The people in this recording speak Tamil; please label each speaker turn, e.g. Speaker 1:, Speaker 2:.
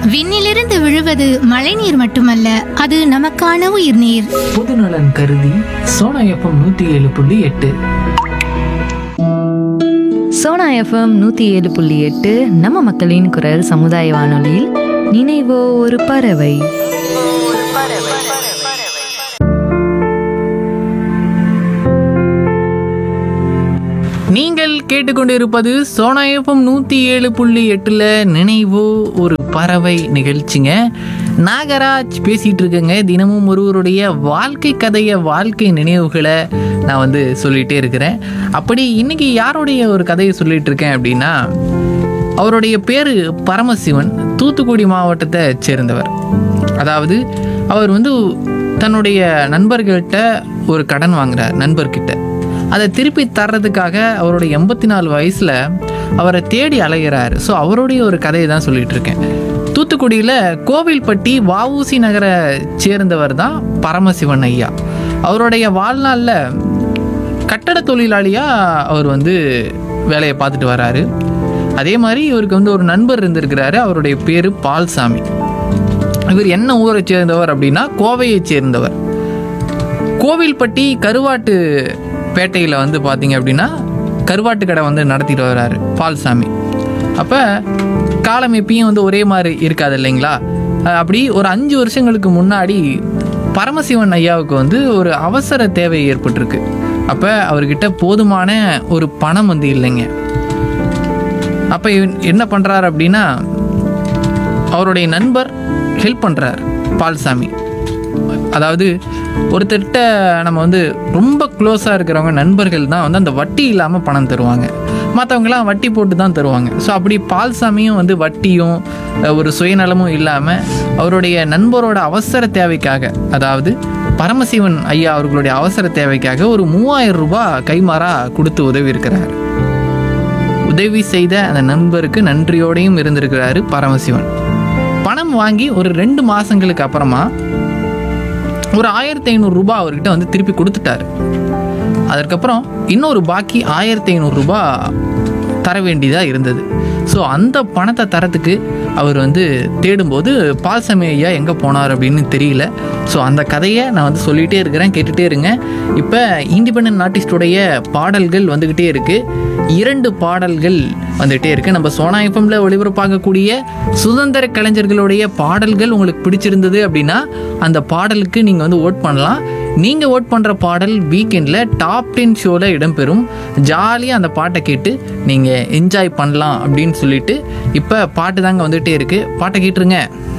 Speaker 1: விண்ணிலிருந்து விழுவது மழைநீர் மட்டுமல்ல அது நமக்கான உயிர்நீர்
Speaker 2: பொதுநலன் கருதி சோனா எஃப்எம் நூத்தி ஏழு புள்ளி எட்டு
Speaker 3: சோனா எஃப்எம் நூற்றி ஏழு புள்ளி எட்டு நம்ம மக்களின் குரல் சமுதாய வானொலியில் நினைவோ ஒரு பறவை
Speaker 2: நீங்கள் கேட்டுக்கொண்டிருப்பது சோனா எஃப்எம் நூற்றி ஏழு புள்ளி எட்டில் நினைவு ஒரு பறவை நிகழ்ச்சிங்க நாகராஜ் பேசிகிட்டு இருக்கேங்க தினமும் ஒருவருடைய வாழ்க்கை கதையை வாழ்க்கை நினைவுகளை நான் வந்து சொல்லிகிட்டே இருக்கிறேன் அப்படி இன்னைக்கு யாருடைய ஒரு கதையை சொல்லிட்டு இருக்கேன் அப்படின்னா அவருடைய பேர் பரமசிவன் தூத்துக்குடி மாவட்டத்தை சேர்ந்தவர் அதாவது அவர் வந்து தன்னுடைய நண்பர்கள்ட்ட ஒரு கடன் வாங்குறார் நண்பர்கிட்ட அதை திருப்பி தர்றதுக்காக அவருடைய எண்பத்தி நாலு வயசில் அவரை தேடி அலைகிறார் ஸோ அவருடைய ஒரு கதையை தான் சொல்லிட்டு இருக்கேன் தூத்துக்குடியில் கோவில்பட்டி வஉசி நகரை சேர்ந்தவர் தான் பரமசிவன் ஐயா அவருடைய வாழ்நாளில் கட்டட தொழிலாளியாக அவர் வந்து வேலையை பார்த்துட்டு வராரு அதே மாதிரி இவருக்கு வந்து ஒரு நண்பர் இருந்திருக்கிறாரு அவருடைய பேர் பால்சாமி இவர் என்ன ஊரை சேர்ந்தவர் அப்படின்னா கோவையை சேர்ந்தவர் கோவில்பட்டி கருவாட்டு பேட்டையில் வந்து பார்த்தீங்க அப்படின்னா கருவாட்டு கடை வந்து நடத்திட்டு வர்றாரு பால்சாமி அப்போ காலம் எப்பயும் வந்து ஒரே மாதிரி இருக்காது இல்லைங்களா அஹ் அப்படி ஒரு அஞ்சு வருஷங்களுக்கு முன்னாடி பரமசிவன் ஐயாவுக்கு வந்து ஒரு அவசர தேவை ஏற்பட்டிருக்கு அப்போ அவர்கிட்ட போதுமான ஒரு பணம் வந்து இல்லைங்க அப்போ என்ன பண்ணுறாரு அப்படின்னா அவருடைய நண்பர் ஹெல்ப் பண்ணுறார் பால்சாமி அதாவது ஒருத்தர்கிட்ட நம்ம வந்து ரொம்ப க்ளோஸாக இருக்கிறவங்க நண்பர்கள் தான் வந்து அந்த வட்டி இல்லாமல் பணம் தருவாங்க மற்றவங்களாம் வட்டி போட்டு தான் தருவாங்க ஸோ அப்படி பால்சாமியும் வந்து வட்டியும் அஹ், ஒரு சுயநலமும் இல்லாமல் அவருடைய நண்பரோட அவசர தேவைக்காக அதாவது பரமசிவன் ஐயா அவர்களுடைய அவசர தேவைக்காக ஒரு மூவாயிரம் ரூபாய் கைமாறா கொடுத்து உதவி இருக்கிறார் உதவி செய்த அந்த நண்பருக்கு நன்றியோடையும் இருந்திருக்கிறாரு பரமசிவன் பணம் வாங்கி ஒரு ரெண்டு மாசங்களுக்கு அப்புறமா ஒரு ஆயிரத்தி ஐநூறு ரூபாய் அவர்கிட்ட வந்து திருப்பி கொடுத்துட்டாரு அதற்கப்புறம் இன்னொரு பாக்கி ஆயிரத்தி ஐநூறு ரூபாய் தர வேண்டியதாக இருந்தது ஸோ அந்த பணத்தை தரத்துக்கு அவர் வந்து தேடும்போது பால்சாமி ஐயா எங்கே போனார் அப்படின்னு தெரியல ஸோ அந்த கதையை நான் வந்து சொல்லிகிட்டே இருக்கிறேன் கேட்டுகிட்டே இருங்க இப்போ இண்டிபெண்ட் ஆர்டிஸ்டுடைய பாடல்கள் வந்துக்கிட்டே இருக்குது இரண்டு பாடல்கள் வந்துகிட்டே இருக்குது நம்ம சோனா எஃப்எம்ல ஒளிபரப்பாகக்கூடிய சுதந்திர கலைஞர்களுடைய பாடல்கள் உங்களுக்கு பிடிச்சிருந்தது அப்படின்னா அந்த பாடலுக்கு நீங்கள் வந்து ஓட் பண்ணலாம் நீங்கள் ஓட் பண்ணுற பாடல் வீக்கெண்டில் டாப் டென் ஷோவில் இடம்பெறும் ஜாலியாக அந்த பாட்டை கேட்டு நீங்கள் என்ஜாய் பண்ணலாம் அப்படின்னு சொல்லிட்டு இப்போ பாட்டு தாங்க வந்துகிட்டே இருக்குது பாட்டை கேட்டுருங்க